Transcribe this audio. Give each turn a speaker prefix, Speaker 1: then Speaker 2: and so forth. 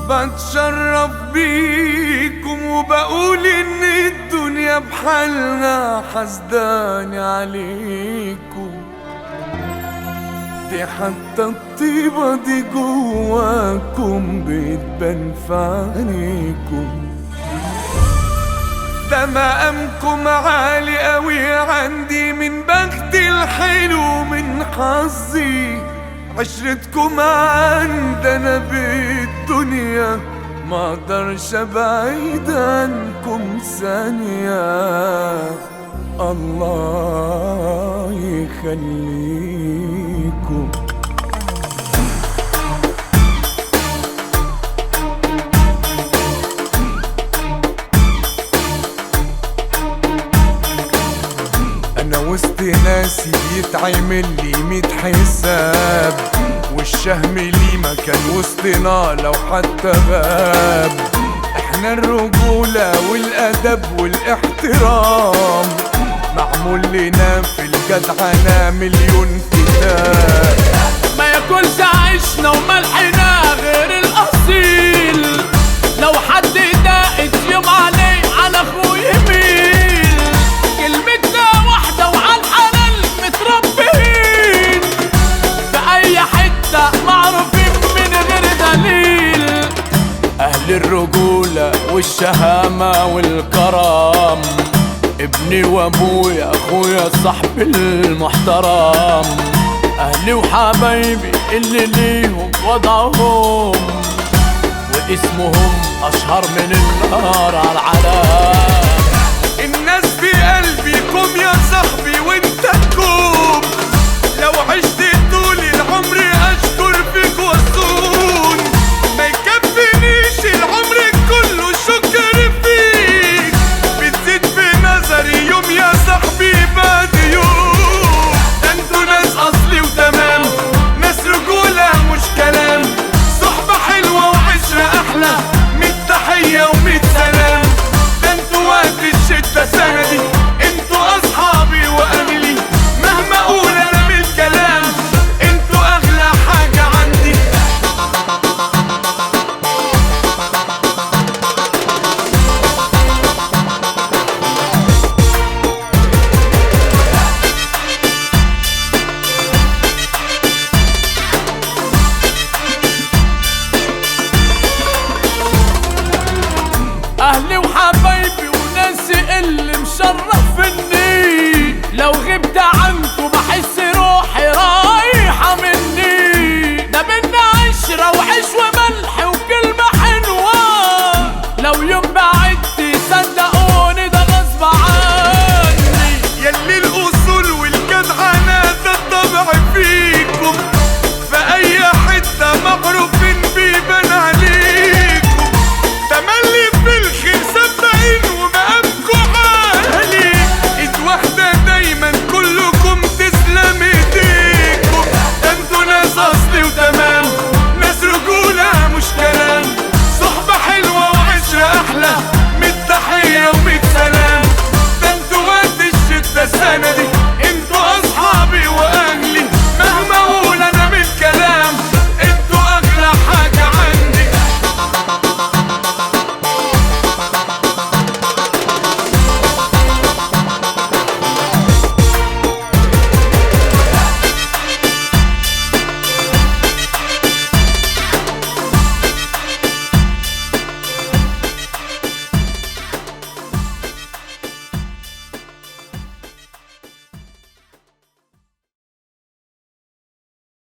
Speaker 1: بتشرف بيكم وبقول ان الدنيا بحالها حسداني عليكم دي حتى الطيبة دي جواكم بتبان في عينيكم ده مقامكم عالي قوي عندي من بختي الحلو من حظي عشرتكم عندنا بالدنيا ما اقدرش ابعد عنكم ثانية الله يخليكم انا وسط ناسي يتعمل لي ميت حساب والشهم لي مكان وسطنا لو حتى غاب احنا الرجولة والادب والاحترام معمول لنا في الجدعنة مليون كتاب
Speaker 2: ما ياكلش عيشنا وملحنا غير الاصيل لو حد داقت يوم عليه على اخوه يميل كلمتنا واحدة وعلى الحلال متربيين في اي حتة معروفين من غير دليل اهل الرجولة والشهامة والكرم ابني وابويا اخويا صاحبي المحترم اهلي وحبايبي اللي ليهم وضعهم واسمهم اشهر من النار على العالم
Speaker 1: الناس في قلبكم يا صاحبي